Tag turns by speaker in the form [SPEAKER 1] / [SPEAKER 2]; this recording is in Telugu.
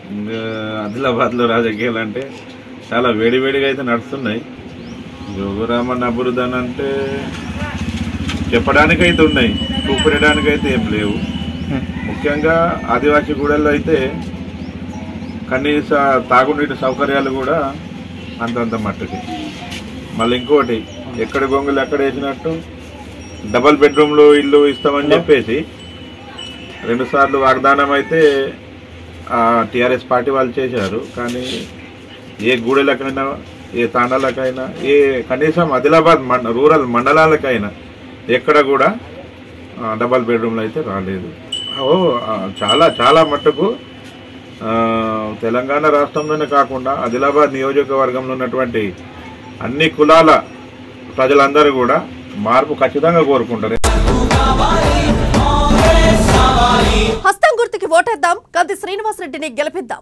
[SPEAKER 1] ఇంకా ఆదిలాబాద్లో రాజకీయాలు అంటే చాలా వేడివేడిగా అయితే నడుస్తున్నాయి జోగురామన్ అభివృద్ధి అని అంటే చెప్పడానికైతే ఉన్నాయి చూపెట్టడానికైతే ఏం లేవు ముఖ్యంగా ఆదివాసీ గూడల్లో అయితే కనీస తాగునీటి సౌకర్యాలు కూడా అంతంత మట్టుకి మళ్ళీ ఇంకోటి ఎక్కడ గొంగులు ఎక్కడ వేసినట్టు డబల్ బెడ్రూమ్లు ఇల్లు ఇస్తామని చెప్పేసి రెండు సార్లు వాగ్దానం అయితే టిఆర్ఎస్ పార్టీ వాళ్ళు చేశారు కానీ ఏ గూడెలకైనా ఏ తాండాలకైనా ఏ కనీసం ఆదిలాబాద్ మండ రూరల్ మండలాలకైనా ఎక్కడ కూడా ఆ, డబల్ బెడ్రూమ్లు అయితే రాలేదు ఓ ఆ, చాలా చాలా మట్టుకు ఆ, తెలంగాణ రాష్ట్రంలోనే కాకుండా ఆదిలాబాద్ నియోజకవర్గంలో ఉన్నటువంటి అన్ని కులాల ప్రజలందరూ కూడా మార్పు ఖచ్చితంగా కోరుకుంటారు
[SPEAKER 2] హస్తం గుర్తుకి ఓటేద్దాం కంది శ్రీనివాసరెడ్డిని గెలిపిద్దాం